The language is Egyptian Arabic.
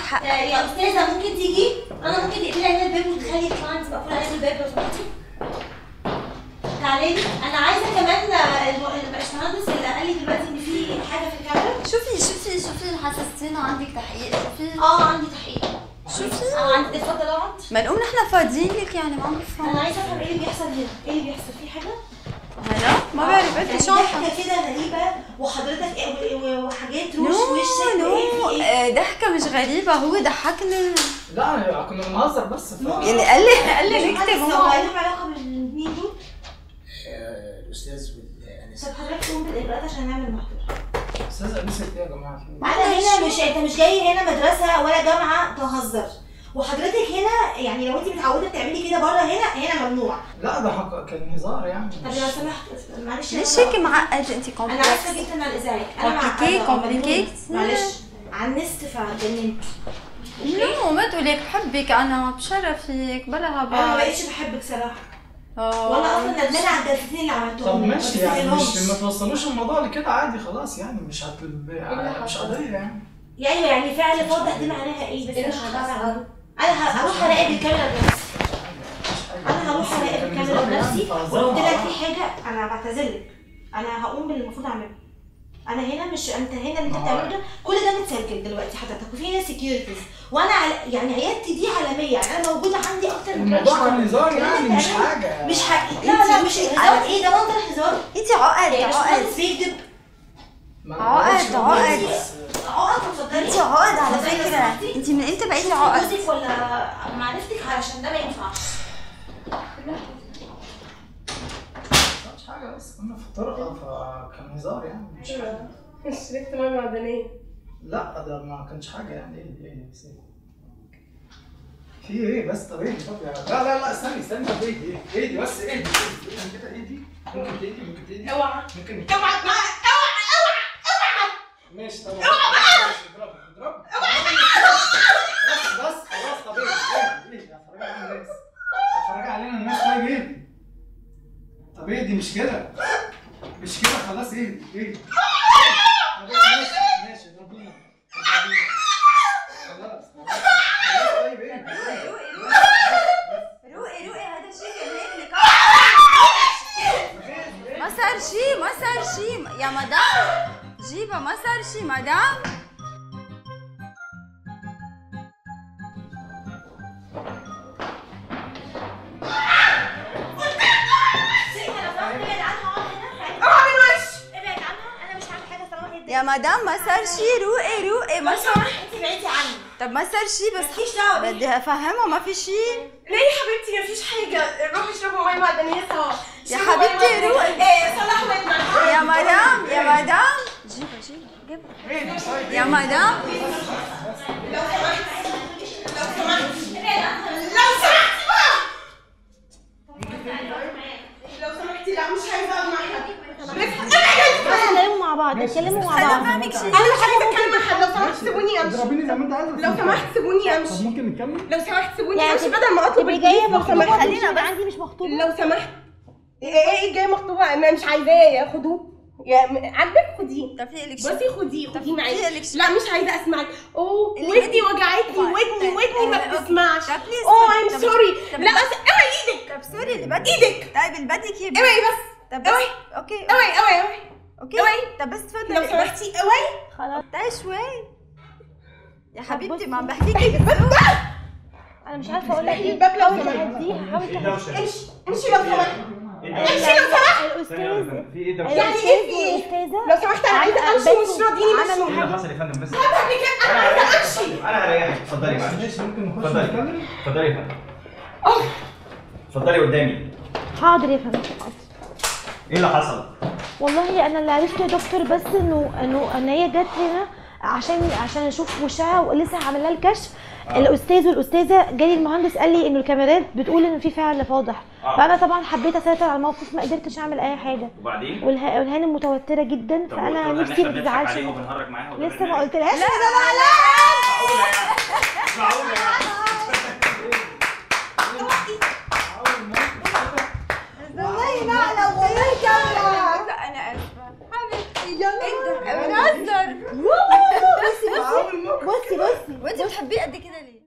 حق آه، يا استاذه ممكن تيجي انا ممكن تقفلي علينا الباب وتخلي الكلاينتس مقفول علينا الباب لو سمحتي تعالي لي انا عايزه كمان آه، الم- الباشمهندس اللي قال لي دلوقتي ان في حاجه في الكاميرا شوفي شوفي شوفي حسستينا عندك تحقيق شوفي اه عندي تحقيق شوفي اه عندي اتفضل اقعد ما نقوم نحن فاضيين لك يعني ما انا بنفهم عايزه افهم ايه اللي بيحصل هنا ايه اللي بيحصل في حاجه هلا ما بعرف يعني انت شو عم تحكي؟ ضحكه كده غريبه وحضرتك إيه- و- و- وحاجات روش نو وشك نو وايه في ايه آه، ضحكة مش غريبة هو ضحكنا لا كنا بنهزر بس ف... يعني قال لي قال لي نكتب هو هو لهم علاقه بالاثنين دول آه، الاستاذ والانسه طب حضرتك قوم بالاجراءات عشان نعمل محضر استاذ انسه ايه يا جماعه في انا هنا مش انت مش جاي هنا مدرسه ولا جامعه تهزر وحضرتك هنا يعني لو انت متعوده بتعملي كده بره هنا هنا ممنوع لا ده حق... كان هزار يعني طب لو سمحت معلش يا ليش جماعة. هيك معقد انت انا اسفه كومبلكس جدا على الازعاج انا Compliqué, معقدة، compliqué. مجنونة. معلش عنست فجننت نو ما تقولي لك بحبك انا بشرفك بلا انا ما هبال بقتش بحبك صراحه آه. ولا اصلا ندمانه على الجلستين اللي عملتهم طب ما ماشي يعني تستاهلهمش. مش ما توصلوش الموضوع لكده عادي خلاص يعني مش هت مش قضيه يعني يا ايوه يعني فعل فاضح دي معناها ايه بس انا مش هعرف انا ه- هروح اراقب الكاميرا بنفسي انا هروح اراقب الكاميرا بنفسي وقلت لك في حاجه انا بعتذر لك انا هقوم باللي المفروض اعمله انا هنا مش انت هنا اللي انت ما هو- بتعمله ده كل ده متسجل دلوقتي حضرتك وفي هنا سكيورتيز وانا على يعني عيادتي دي عالميه يعني انا موجوده عندي اكتر من الموضوع كان هزار اللي يعني انت مش بتعمله حاجه مش حقيقي لا لا مش هزار ايه ده منظر هزار انت عقد يعني مش عقد مهندس بيكذب ما أنا عقد، بقولش والله، عقد. بس- عقد اتفضلي انت عقد على اتفضلي لو فكرة سمحتي. انت من امتى بقيتي شوفي عقد جوزك ولا معرفتك علشان ده ما ينفعش مش حاجه بس كنا في طرقه فكان هزار يعني مش حاجه شركت ميه معدنيه لا ده ما كانش حاجه يعني ايه ايه بس إيه؟ في ايه بس طب ايه طب يا لا لا لا استني استني طب ايه ايه ايه دي بس ايه دي ايه كده ايه دي ممكن تهدي ممكن تهدي اوعى ممكن اوعى اوعى ماشي طب اوعى بقى اضرب اضرب بس بس خلاص طب ايه ايه ايه هتفرجي على الناس هتفرجي علينا الناس طيب ايه طب ايه دي مش كده مش كده خلاص ايه ايه طب إيه؟ ماشي ماشي اضربينا اضربينا خلاص خلاص خلاص طيب ايه روقي روقي هذا شيء كان هيك ما صار شيء ما صار شيء يا مدام جيبها ما صار شيء مدام اوعى من وش ابعد عنها انا مش هعمل حاجه طالما هي يا مدام ما صار شيء روقي روقي ما صار انت بعيدي عني طب ما صار شيء بس مالكيش دعوه بيا. بدي افهمها ما في شيء ليه يا حبيبتي مفيش حاجه روحي اشربوا ميه معدنيه سوا يا اشربوا مية حبيبتي معدنية. روقي. ايه صلحوا ودنك يا مدام يا مدام جيبها جيبها جيبها ايه دي طيب يا مدام لو سمحت لو سمحت لو سمحتي بقى لو سمحتي لا مش عايزه اقعد مع حد اتكلموا مع بعض اتكلموا مع انا بعض فاهمك شيء انا مش عايزه اتكلم مع حد لو سمحت سيبوني امشي اضربيني زي ما انت عايزه لو سمحت سيبوني طب امشي ممكن نكمل لو سمحت سيبوني يعني امشي بدل ما اطلب تبقي جايه البيت، لو مخطوبه سمحت خلينا انا عندي مش مخطوبه لو سمحت ايه ايه ايه جاي مخطوبه انا مش عايزاه يا خدوه يا م- عاجبك خديه طب في لك شيء بصي خديه خديه معايا لك شيء. لا مش عايزه اسمعك اوه اللي ودني وجعتني طيب، ودني طيب، ودني ما أوكي. بتسمعش طب please، اوه طب- ايم طب- سوري طب- لا أس... اوعي ايدك طب سوري اللي بدك ايدك طيب اللي بدك اياه اوعي بس طب بس اوعي اوكي اوعي اوعي اوعي اوكي اوعي. طب بس تفضلي لو سمحتي اوعي خلاص تعي شوي يا حبيبتي بصي. ما عم بحكيكي انا مش عارفه اقول لك افتحي ايه الباب لو حاول سمحت تهديها حاول تهديها امشي امشي لو سمحت امشي لو سمحت الاستاذ في ايه ده؟ يعني ايه في ايه؟ الاستاذه لو سمحت انا عايزه امشي ومش راضيني عملوا مشوا ايه اللي حصل يا فندم بس؟ قبل كده انا عايزه امشي انا هريحك اتفضلي ماشي معلش ماشي ممكن نخش اتفضلي نكمل اتفضلي يا فندم أوه. اتفضلي قدامي حاضر يا فندم حاضر. ايه اللي حصل؟ والله انا اللي عرفته يا دكتور بس انه انه ان هي جت هنا عشان عشان اشوف وشها ولسه هعمل لها الكشف آه. الاستاذ والاستاذه جالي المهندس قال لي انه الكاميرات بتقول ان في فعل فاضح آه. فانا طبعا حبيت اسيطر على الموقف ما قدرتش اعمل اي حاجه وبعدين؟ والها- والهانم متوتره جدا طب فانا وقلت لها إن نفسي إحنا ما بنضحك تزعلش عليها وبنهرج معاها لسه ما قلتلهاش معقولة يعني معقولة يعني والله لا لو والله كاملة انا اسفه حبيبتي يلا بنهزر بصي بصي بصي وانت بتحبيه قد كده ليه